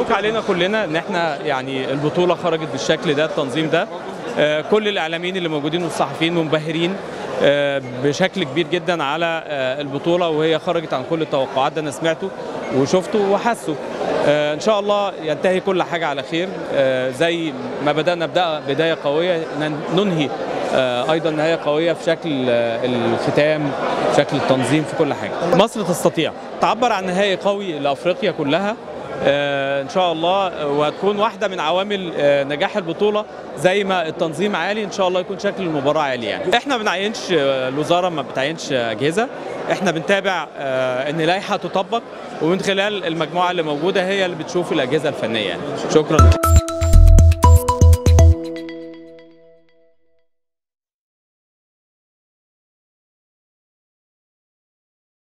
مبروك علينا كلنا ان احنا يعني البطوله خرجت بالشكل ده التنظيم ده آه، كل الاعلاميين اللي موجودين والصحفيين منبهرين آه، بشكل كبير جدا على آه، البطوله وهي خرجت عن كل التوقعات ده انا سمعته وشفته وحسه آه، ان شاء الله ينتهي كل حاجه على خير آه، زي ما بدانا بدأ بدايه قويه نن- ننهي آه، ايضا نهايه قويه في شكل آه، الختام في شكل التنظيم في كل حاجه مصر تستطيع تعبر عن نهائي قوي لافريقيا كلها آه، ان شاء الله وهتكون واحده من عوامل آه، نجاح البطوله زي ما التنظيم عالي ان شاء الله يكون شكل المباراه عالي يعني احنا ما بنعينش آه، الوزاره ما بتعينش اجهزه احنا بنتابع آه، ان لائحه تطبق ومن خلال المجموعه اللي موجوده هي اللي بتشوف الاجهزه الفنيه يعني شكرا